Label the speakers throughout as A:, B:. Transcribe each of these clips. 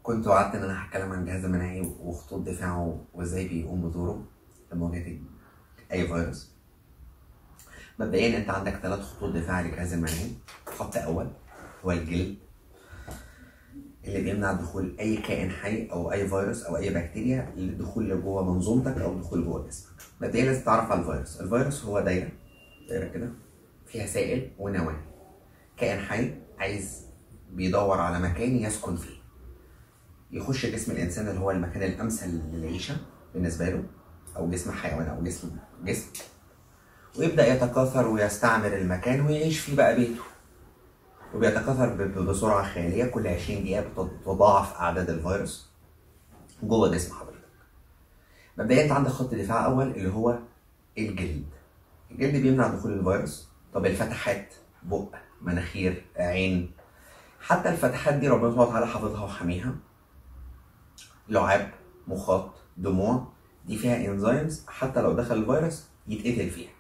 A: كنت وعدت ان انا هتكلم عن الجهاز المناعي وخطوط دفاعه وازاي بيقوم بدوره لمواجهه اي فيروس مبدئيا انت عندك ثلاث خطوط دفاع للجهاز المناعي خط اول هو الجلد اللي بيمنع دخول اي كائن حي او اي فيروس او اي بكتيريا للدخول لجوه منظومتك او الدخول جوه جسمك مبدئيا لازم تعرف على الفيروس الفيروس هو دايره دايره كده فيها سائل ونواه كائن حي عايز بيدور على مكان يسكن فيه يخش جسم الانسان اللي هو المكان الامثل للعيشه بالنسبه له او جسم حيوان او جسم جسم ويبدا يتكاثر ويستعمر المكان ويعيش فيه بقى بيته وبيتكاثر ب- ب- بسرعه خياليه كل 20 دقيقه بتتضاعف اعداد الفيروس جوه جسم حضرتك مبدئيا انت عندك خط دفاع اول اللي هو الجلد الجلد بيمنع دخول الفيروس طب الفتحات بق مناخير عين حتى الفتحات دي ربنا سبحانه وتعالى حافظها وحاميها لعاب مخاط دموع دي فيها انزيمز حتى لو دخل الفيروس يتقتل فيها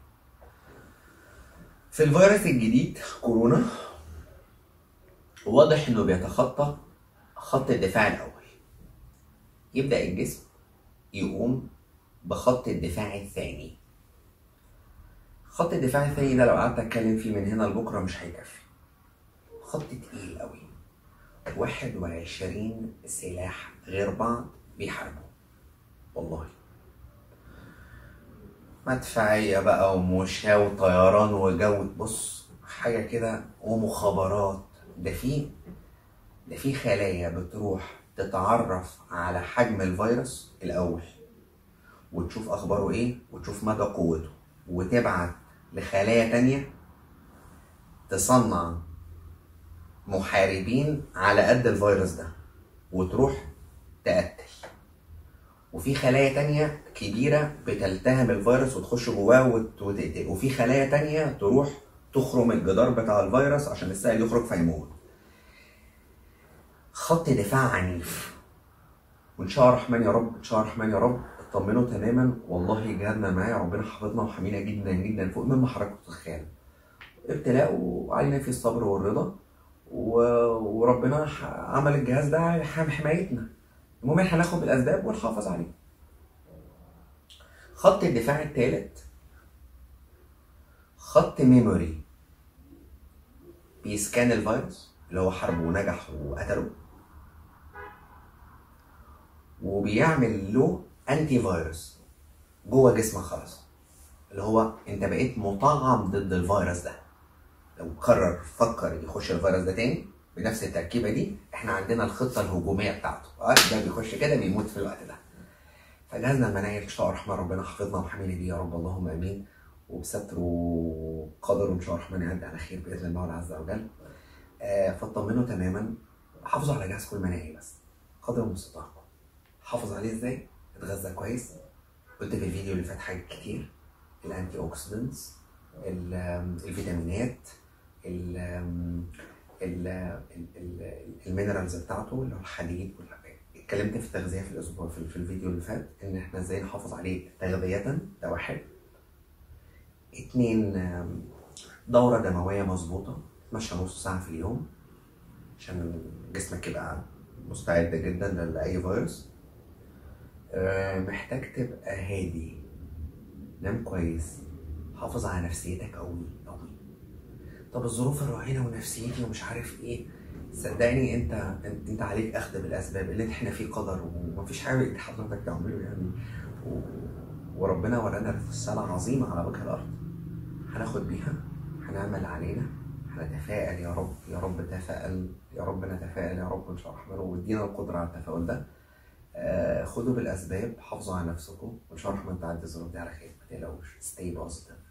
A: في الفيروس الجديد كورونا واضح انه بيتخطى خط الدفاع الاول يبدا الجسم يقوم بخط الدفاع الثاني خط الدفاع الثاني ده لو قعدت اتكلم فيه من هنا لبكره مش هيكفي خط تقيل قوي 21 سلاح غير بعض بيحاربوا والله مدفعية بقى ومشاة وطيران وجو بص حاجة كده ومخابرات ده في ده في خلايا بتروح تتعرف على حجم الفيروس الأول وتشوف أخباره إيه وتشوف مدى قوته وتبعت لخلايا تانية تصنع محاربين على قد الفيروس ده وتروح تقتل وفي خلايا تانية كبيرة بتلتهم الفيروس وتخش جواه وت- وتقتل وفي خلايا تانية تروح تخرم الجدار بتاع الفيروس عشان السائل يخرج فيموت خط دفاع عنيف وان شاء الله الرحمن يا رب ان شاء الله الرحمن يا رب اطمنوا تماما والله جهادنا معايا ربنا حافظنا وحمينا جدا جدا فوق مما حضرتك تتخيل ابتلاء وعلينا فيه الصبر والرضا و... وربنا ح- عمل الجهاز ده ح- حمايتنا المهم احنا هناخد بالاسباب ونحافظ عليه خط الدفاع الثالث خط ميموري بيسكان الفيروس اللي هو حاربه ونجح وقتله وبيعمل له انتي فيروس جوه جسمك خلاص اللي هو انت بقيت مطعم ضد الفيروس ده لو قرر فكر يخش الفيروس ده تاني بنفس التركيبه دي احنا عندنا الخطه الهجوميه بتاعته اه ده بيخش كده بيموت في الوقت ده فجهازنا المناعي ان شاء الله الرحمن ربنا حافظنا وحمينا بيه يا رب اللهم امين وبستر وقدر ان شاء الله الرحمن يعدي على خير باذن الله عز وجل آه فاطمنوا تماما حافظوا على جهازكم المناعي بس قدر المستطاع حافظ عليه ازاي اتغذى كويس قلت في الفيديو اللي فات حاجات كتير الانتي اوكسيدنتس ال- الفيتامينات ال ال ال- ال- المينرالز بتاعته اللي هو الحديد والحاجات اتكلمت في التغذيه في الاسبوع في, في الفيديو اللي فات ان احنا ازاي نحافظ عليه تغذيه ده واحد اتنين آم، دوره دمويه مظبوطه تمشى نص ساعه في اليوم عشان جسمك يبقى مستعد جدا لاي فيروس آه، محتاج تبقى هادي نام كويس حافظ على نفسيتك قوي قوي طب الظروف الراهنه ونفسيتي ومش عارف ايه صدقني انت انت, انت عليك اخذ بالاسباب اللي احنا فيه قدر ومفيش حاجه بايد حضرتك تعمله يعني و... وربنا ورانا رساله عظيمه على وجه الارض هناخد بيها هنعمل علينا هنتفائل يا رب يا رب تفائل يا رب نتفائل يا رب ان شاء الله الرحمن وادينا القدره على التفاؤل ده آه خدوا بالاسباب حافظوا على نفسكم وان شاء الله الرحمن تعدي الظروف دي على خير ما تقلقوش stay positive